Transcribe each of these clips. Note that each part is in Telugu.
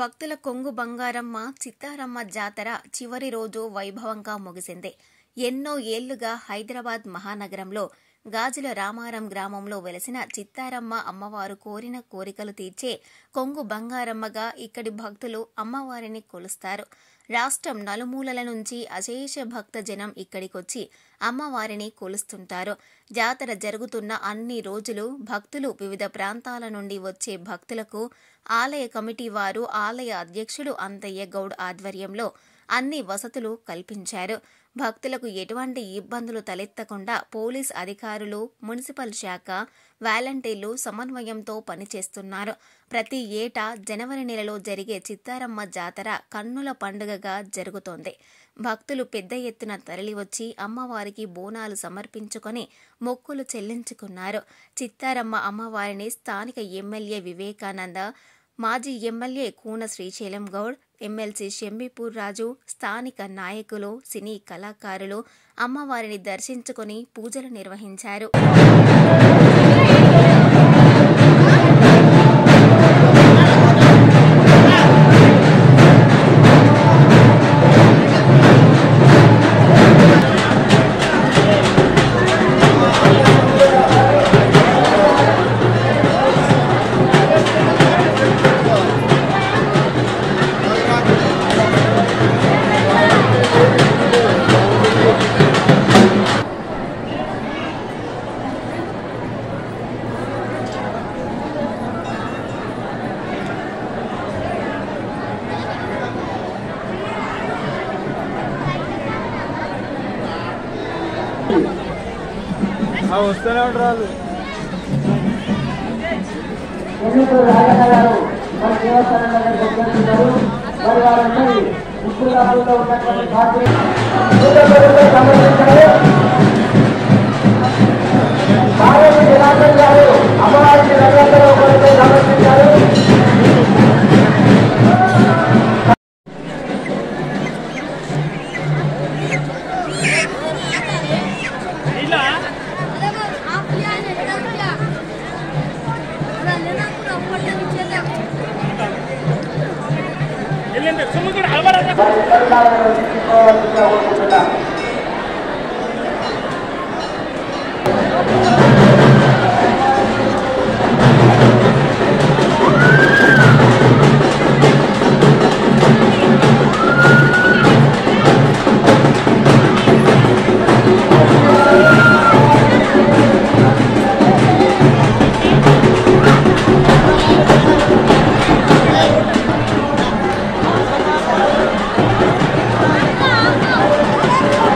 భక్తుల కొంగు బంగారమ్మ చిత్తారమ్మ జాతర చివరి రోజు వైభవంగా ముగిసింది ఎన్నో ఏళ్లుగా హైదరాబాద్ మహానగరంలో గాజుల రామారం గ్రామంలో వెలసిన చిత్తారమ్మ అమ్మవారు కోరిన కోరికలు తీర్చే కొంగు బంగారమ్మగా ఇక్కడి భక్తులు అమ్మవారిని కొలుస్తారు రాష్ట్రం నలుమూలల నుంచి అశేష భక్త జనం ఇక్కడికొచ్చి అమ్మవారిని కొలుస్తుంటారు జాతర జరుగుతున్న అన్ని రోజులు భక్తులు వివిధ ప్రాంతాల నుండి వచ్చే భక్తులకు ఆలయ కమిటీ వారు ఆలయ అధ్యక్షుడు అంతయ్య గౌడ్ ఆధ్వర్యంలో అన్ని వసతులు కల్పించారు భక్తులకు ఎటువంటి ఇబ్బందులు తలెత్తకుండా పోలీస్ అధికారులు మున్సిపల్ శాఖ వాలంటీర్లు సమన్వయంతో పనిచేస్తున్నారు ప్రతి ఏటా జనవరి నెలలో జరిగే చిత్తారమ్మ జాతర కన్నుల పండుగగా జరుగుతోంది భక్తులు పెద్ద ఎత్తున తరలివచ్చి అమ్మవారికి బోనాలు సమర్పించుకొని మొక్కులు చెల్లించుకున్నారు చిత్తారమ్మ అమ్మవారిని స్థానిక ఎమ్మెల్యే వివేకానంద మాజీ ఎమ్మెల్యే కూన శ్రీశైలం గౌడ్ ఎమ్మెల్సీ షెంబిపూర్ రాజు స్థానిక నాయకులు సినీ కళాకారులు అమ్మవారిని దర్శించుకుని పూజలు నిర్వహించారు వస్తూనే ఉంటారు ఎన్నికలు రాజన్న గారు మన దేవస్థానం దగ్గర వచ్చేస్తున్నారు మరి వారందరి ఉప్పులాభంలో ఉన్నటువంటి పార్టీ సమర్పించారు భారత జనార్దన్ గారు అమరావతి రంగంలో కొరకై సమర్పించారు మరి ఇతరులను తీసుకోవాల్సిందిగా కోరుకుంటున్నాను Thank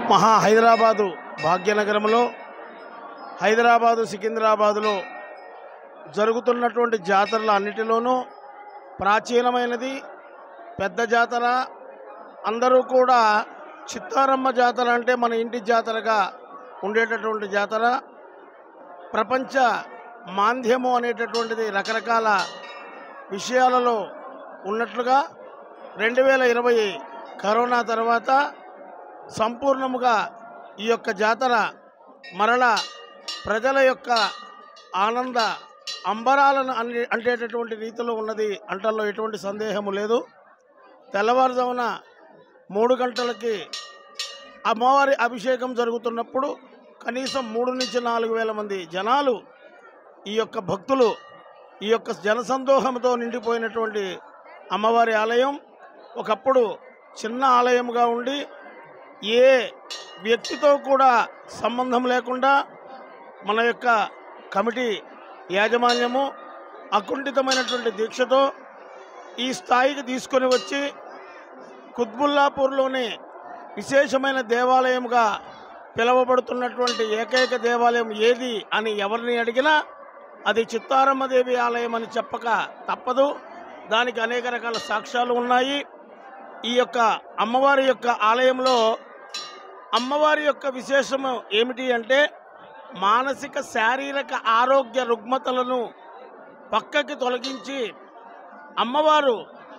మహా హైదరాబాదు భాగ్యనగరంలో హైదరాబాదు సికింద్రాబాదులో జరుగుతున్నటువంటి జాతరల అన్నిటిలోనూ ప్రాచీనమైనది పెద్ద జాతర అందరూ కూడా చిత్తారమ్మ జాతర అంటే మన ఇంటి జాతరగా ఉండేటటువంటి జాతర ప్రపంచ మాంద్యము అనేటటువంటిది రకరకాల విషయాలలో ఉన్నట్లుగా రెండు వేల ఇరవై కరోనా తర్వాత సంపూర్ణముగా ఈ యొక్క జాతర మరల ప్రజల యొక్క ఆనంద అంబరాలను అన్ని అంటేటటువంటి రీతిలో ఉన్నది అంటల్లో ఎటువంటి సందేహము లేదు తెల్లవారుజామున మూడు గంటలకి అమ్మవారి అభిషేకం జరుగుతున్నప్పుడు కనీసం మూడు నుంచి నాలుగు వేల మంది జనాలు ఈ యొక్క భక్తులు ఈ యొక్క జనసందోహంతో నిండిపోయినటువంటి అమ్మవారి ఆలయం ఒకప్పుడు చిన్న ఆలయంగా ఉండి ఏ వ్యక్తితో కూడా సంబంధం లేకుండా మన యొక్క కమిటీ యాజమాన్యము అకుంఠితమైనటువంటి దీక్షతో ఈ స్థాయికి తీసుకొని వచ్చి కుత్బుల్లాపూర్లోని విశేషమైన దేవాలయంగా పిలువబడుతున్నటువంటి ఏకైక దేవాలయం ఏది అని ఎవరిని అడిగినా అది చిత్తారమ్మదేవి ఆలయం అని చెప్పక తప్పదు దానికి అనేక రకాల సాక్ష్యాలు ఉన్నాయి ఈ యొక్క అమ్మవారి యొక్క ఆలయంలో అమ్మవారి యొక్క విశేషము ఏమిటి అంటే మానసిక శారీరక ఆరోగ్య రుగ్మతలను పక్కకి తొలగించి అమ్మవారు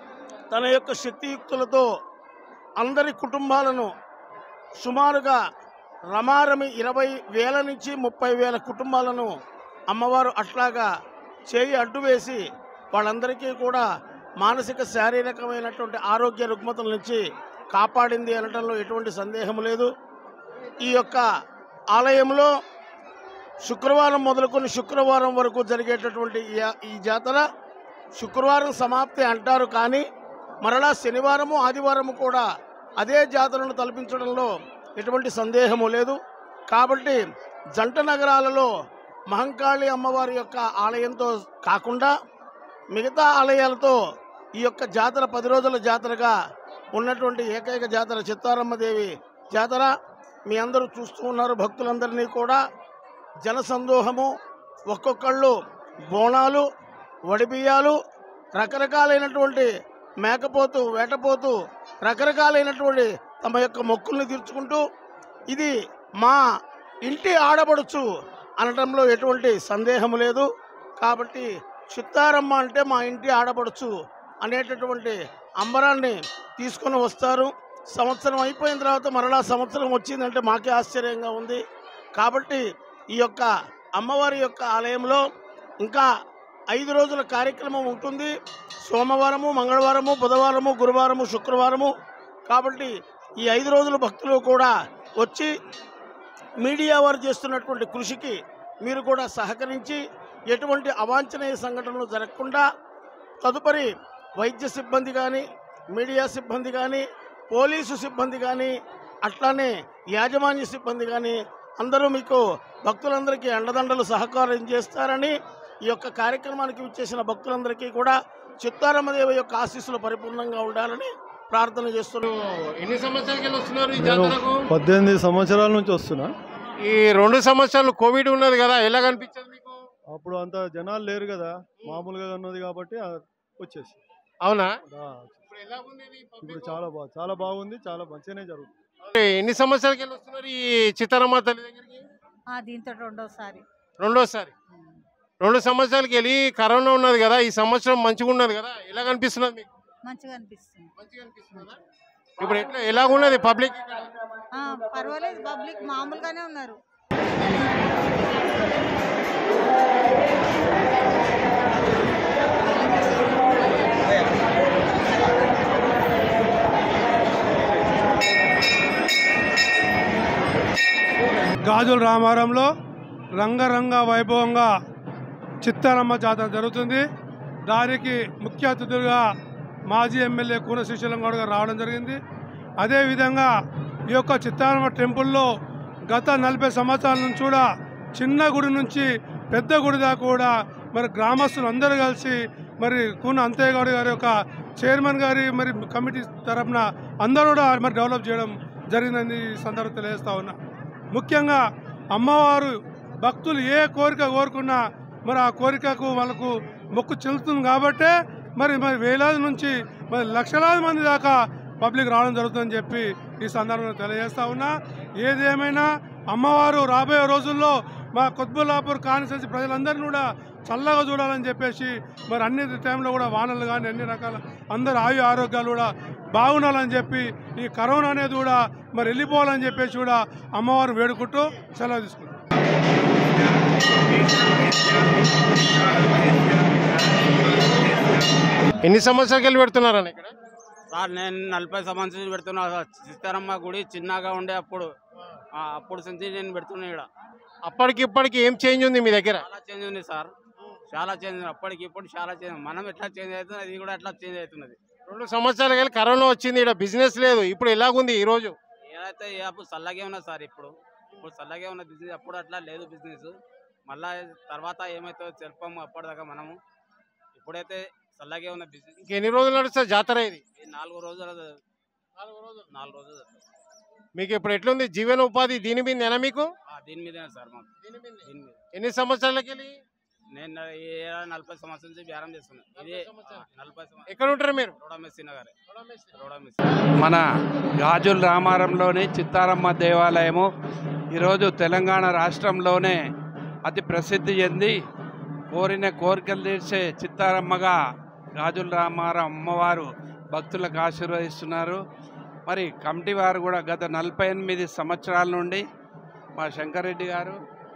తన యొక్క శక్తియుక్తులతో అందరి కుటుంబాలను సుమారుగా రమారమి ఇరవై వేల నుంచి ముప్పై వేల కుటుంబాలను అమ్మవారు అట్లాగా చేయి అడ్డు వేసి వాళ్ళందరికీ కూడా మానసిక శారీరకమైనటువంటి ఆరోగ్య రుగ్మతల నుంచి కాపాడింది అనటంలో ఎటువంటి సందేహం లేదు ఈ యొక్క ఆలయంలో శుక్రవారం మొదలుకొని శుక్రవారం వరకు జరిగేటటువంటి ఈ యా- ఈ జాతర శుక్రవారం సమాప్తి అంటారు కానీ మరలా శనివారము ఆదివారము కూడా అదే జాతరను తలపించడంలో ఎటువంటి సందేహము లేదు కాబట్టి జంట నగరాలలో మహంకాళి అమ్మవారి యొక్క ఆలయంతో కాకుండా మిగతా ఆలయాలతో ఈ యొక్క జాతర పది రోజుల జాతరగా ఉన్నటువంటి ఏకైక జాతర చిత్తారమ్మదేవి జాతర మీ అందరూ చూస్తూ ఉన్నారు భక్తులందరినీ కూడా జనసందోహము ఒక్కొక్కళ్ళు బోనాలు వడిబియ్యాలు రకరకాలైనటువంటి మేకపోతు వేటపోతూ రకరకాలైనటువంటి తమ యొక్క మొక్కుల్ని తీర్చుకుంటూ ఇది మా ఇంటి ఆడబడుచు అనటంలో ఎటువంటి సందేహం లేదు కాబట్టి చిత్తారమ్మ అంటే మా ఇంటి ఆడబడుచు అనేటటువంటి అంబరాన్ని తీసుకొని వస్తారు సంవత్సరం అయిపోయిన తర్వాత మరలా సంవత్సరం వచ్చిందంటే మాకే ఆశ్చర్యంగా ఉంది కాబట్టి ఈ యొక్క అమ్మవారి యొక్క ఆలయంలో ఇంకా ఐదు రోజుల కార్యక్రమం ఉంటుంది సోమవారము మంగళవారము బుధవారము గురువారము శుక్రవారము కాబట్టి ఈ ఐదు రోజులు భక్తులు కూడా వచ్చి మీడియా వారు చేస్తున్నటువంటి కృషికి మీరు కూడా సహకరించి ఎటువంటి అవాంఛనీయ సంఘటనలు జరగకుండా తదుపరి వైద్య సిబ్బంది కానీ మీడియా సిబ్బంది కానీ పోలీసు సిబ్బంది కానీ అట్లానే యాజమాన్య సిబ్బంది కానీ అందరూ మీకు భక్తులందరికీ అండదండలు సహకారం చేస్తారని ఈ యొక్క కార్యక్రమానికి విచ్చేసిన భక్తులందరికీ కూడా చిత్తారమ్మదేవి యొక్క ఆశీస్సులు పరిపూర్ణంగా ఉండాలని ప్రార్థన చేస్తున్నాను ఎన్ని సంవత్సరాలకి వెళ్ళి వస్తున్నారు ఈ నేను జాతరకు పద్దెనిమిది సంవత్సరాల నుంచి వస్తున్నా ఈ రెండు సంవత్సరాలు కోవిడ్ ఉన్నది కదా ఎలా కనిపించదు మీకు అప్పుడు అంత జనాలు లేరు కదా మామూలుగా ఉన్నది కాబట్టి ఆ వచ్చేసి అవునా ఆ, ఇప్పుడు ఎలా ఉంది ఇది ఇప్పుడు public? చాలా బాగా చాలా బాగుంది చాలా మంచిగానే జరుగుతుంది ఎన్ని సంవత్సరాలకి వెళ్ళి వస్తున్నారు ఈ చిత్తారమ్మ తల్లి దగ్గరికి ఆ, దీంతో రెండోసారి రెండోసారి రెండు సంవత్సరాలకి వెళ్ళి కరోనా ఉన్నది కదా ఈ సంవత్సరం మంచిగా ఉన్నది కదా ఎలా కనిపిస్తున్నది మీకు మంచిగా అనిపిస్తుంది మంచిగా అనిపిస్తున్నదా ఇప్పుడు ఎట్లా ఎలాగున్నది పబ్లిక్ ఇక్కడ ఆ, పర్వాలేదు పబ్లిక్ మామూలుగానే ఉన్నారు గాజుల రామారంలో రంగరంగ వైభవంగా చిత్తారమ్మ జాతర జరుగుతుంది దానికి ముఖ్య అతిథులుగా మాజీ ఎమ్మెల్యే కూన శ్రీశైలం గౌడ్ గారు రావడం జరిగింది అదేవిధంగా ఈ యొక్క చిత్తారమ్మ టెంపుల్లో గత నలభై సంవత్సరాల నుంచి కూడా చిన్న గుడి నుంచి పెద్ద గుడి దాకా కూడా మరి గ్రామస్తులు అందరూ కలిసి మరి కూన అంతయ్య గౌడ్ గారి యొక్క చైర్మన్ గారి మరి కమిటీ తరఫున అందరూ కూడా మరి డెవలప్ చేయడం జరిగిందని ఈ సందర్భం తెలియజేస్తా ఉన్నా ముఖ్యంగా అమ్మవారు భక్తులు ఏ కోరిక కోరుకున్నా మరి ఆ కోరికకు వాళ్ళకు మొక్కు చెల్లుతుంది కాబట్టే మరి మరి వేలాది నుంచి మరి లక్షలాది మంది దాకా పబ్లిక్ రావడం జరుగుతుందని చెప్పి ఈ సందర్భంగా తెలియజేస్తా ఉన్నా ఏదేమైనా అమ్మవారు రాబోయే రోజుల్లో మా కొత్బుల్లాపూర్ కాన్స్టిట్యూన్సీ ప్రజలందరినీ కూడా చల్లగా చూడాలని చెప్పేసి మరి అన్ని టైంలో కూడా వానలు కానీ అన్ని రకాల అందరు ఆయు ఆరోగ్యాలు కూడా బాగుండాలని చెప్పి ఈ కరోనా అనేది కూడా మరి వెళ్ళిపోవాలని చెప్పేసి కూడా అమ్మవారు వేడుకుంటూ సెలవు తీసుకుంటాం ఎన్ని సంవత్సరాలకి వెళ్ళి పెడుతున్నారని ఇక్కడ సార్ నేను నలభై సంవత్సరాలు పెడుతున్నా సార్. సీతారామ గుడి చిన్నగా ఉండే అప్పుడు ఆ, అప్పుడు నుంచి నేను పెడుతున్నా ఇక్కడ అప్పటికి ఇప్పటికి ఏం చేంజ్ ఉంది మీ దగ్గర చాలా చేంజ్ ఉంది సార్ చాలా చేంజ్ ఉంది అప్పటికి ఇప్పుడు చాలా చేంజ్ మనం ఎట్లా చేంజ్ అవుతుంది ఇది కూడా ఎట్లా చేంజ్ అవుతున్నది రెండు సంవత్సరాలకి వెళ్ళి కరోనా వచ్చింది ఇక్కడ బిజినెస్ లేదు ఇప్పుడు ఎలాగుంది ఈ రోజు ఏదైతే ఏ అప్పుడు చల్లగే ఉన్నది సార్ ఇప్పుడు ఇప్పుడు చల్లగే ఉన్న బిజినెస్ అప్పుడు అట్లా లేదు బిజినెస్ మళ్ళా తర్వాత ఏమవుతుందో చెప్పాము అప్పటిదాకా మనము ఇప్పుడైతే చల్లగే ఉన్న బిజినెస్ ఇంకెన్ని రోజులు నడుస్తుంది జాతర ఇది నాలుగు రోజులు నాలుగు రోజులు నాలుగు రోజులు మీకు ఇప్పుడు ఎట్లుంది జీవన ఉపాధి దీని మీదేనా మీకు ఆ, దీని మీదనే సార్ మాకు దీని మీద ఎన్ని సంవత్సరాలకి వెళ్ళి నేను ఈ ఏడాది నలభై సంవత్సరాల నుంచి బేరం చేస్తున్నా ఇది ఆ, నలభై సంవత్సరాలు ఎక్కడ ఉంటారు మీరు రోడమెస్సీ నగర్ రోడమెస్సీ మన గాజుల రామారంలోని చిత్తారమ్మ దేవాలయము ఈరోజు తెలంగాణ రాష్ట్రంలోనే అతి ప్రసిద్ధి చెంది కోరిన కోరికలు తీర్చే చిత్తారమ్మగా గాజుల రామారం అమ్మవారు భక్తులకు ఆశీర్వదిస్తున్నారు మరి కమిటీ వారు కూడా గత నలభై ఎనిమిది సంవత్సరాల నుండి మా శంకరెడ్డి గారు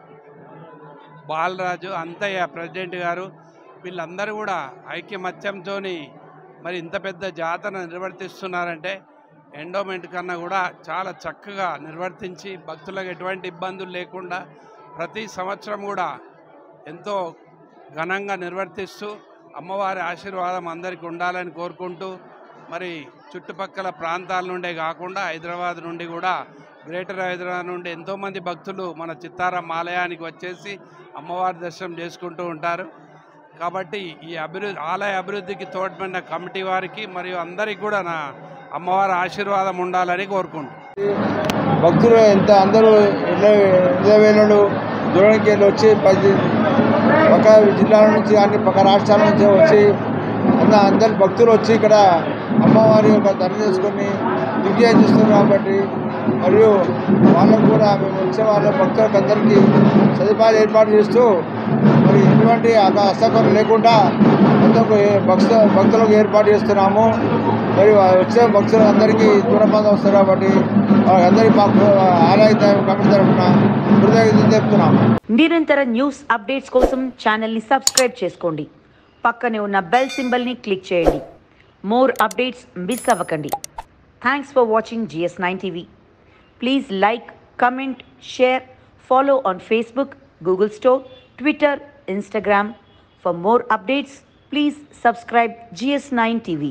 బాలరాజు అంతయ్య ప్రెసిడెంట్ గారు వీళ్ళందరూ కూడా ఐక్యమత్యంతో మరి ఇంత పెద్ద జాతర నిర్వర్తిస్తున్నారంటే ఎండోమెంట్ కన్నా కూడా చాలా చక్కగా నిర్వర్తించి భక్తులకు ఎటువంటి ఇబ్బందులు లేకుండా ప్రతి సంవత్సరం కూడా ఎంతో ఘనంగా నిర్వర్తిస్తూ అమ్మవారి ఆశీర్వాదం అందరికీ ఉండాలని కోరుకుంటూ మరి చుట్టుపక్కల ప్రాంతాల నుండే కాకుండా హైదరాబాద్ నుండి కూడా గ్రేటర్ హైదరాబాద్ నుండి ఎంతోమంది భక్తులు మన చిత్తారాం ఆలయానికి వచ్చేసి అమ్మవారి దర్శనం చేసుకుంటూ ఉంటారు కాబట్టి ఈ అభివృద్ధి ఆలయ అభివృద్ధికి తోడ్పడిన కమిటీ వారికి మరియు అందరికీ కూడా నా అమ్మవారి ఆశీర్వాదం ఉండాలని కోరుకుంటున్నాను భక్తులు ఎంత అందరూ ఇళ్ళవేళ్ళు దూరానికి వెళ్ళి వచ్చి పది పక్క జిల్లాల నుంచి కానీ పక్క రాష్ట్రాల నుంచి వచ్చి అంద అందరు భక్తులు వచ్చి ఇక్కడ అమ్మవారి యొక్క దర్శనం చేసుకొని దివ్య చేస్తున్నారు కాబట్టి మరియు వాళ్ళకు కూడా మేము వచ్చే వాళ్ళ భక్తులకు అందరికీ సదుపాయాలు ఏర్పాటు చేస్తూ మరి ఎటువంటి అక- అసౌకర్యం లేకుండా భక్తులకు ఏ- భక్త భక్తులకు ఏర్పాటు చేస్తున్నాము మరియు వచ్చే భక్తులు అందరికీ దూరబంధం వస్తారు కాబట్టి అందరికీ మాకు ఆలయ కమిటీ తరఫున కృతజ్ఞతలు చెప్తున్నాము నిరంతర న్యూస్ అప్డేట్స్ కోసం ఛానల్ని సబ్స్క్రైబ్ చేసుకోండి పక్కనే ఉన్న బెల్ సింబల్ని క్లిక్ చేయండి మోర్ అప్డేట్స్ మిస్ అవ్వకండి thanks for watching GS nine TV please like comment share follow on Facebook Google store Twitter Instagram for more updates please subscribe GS nine TV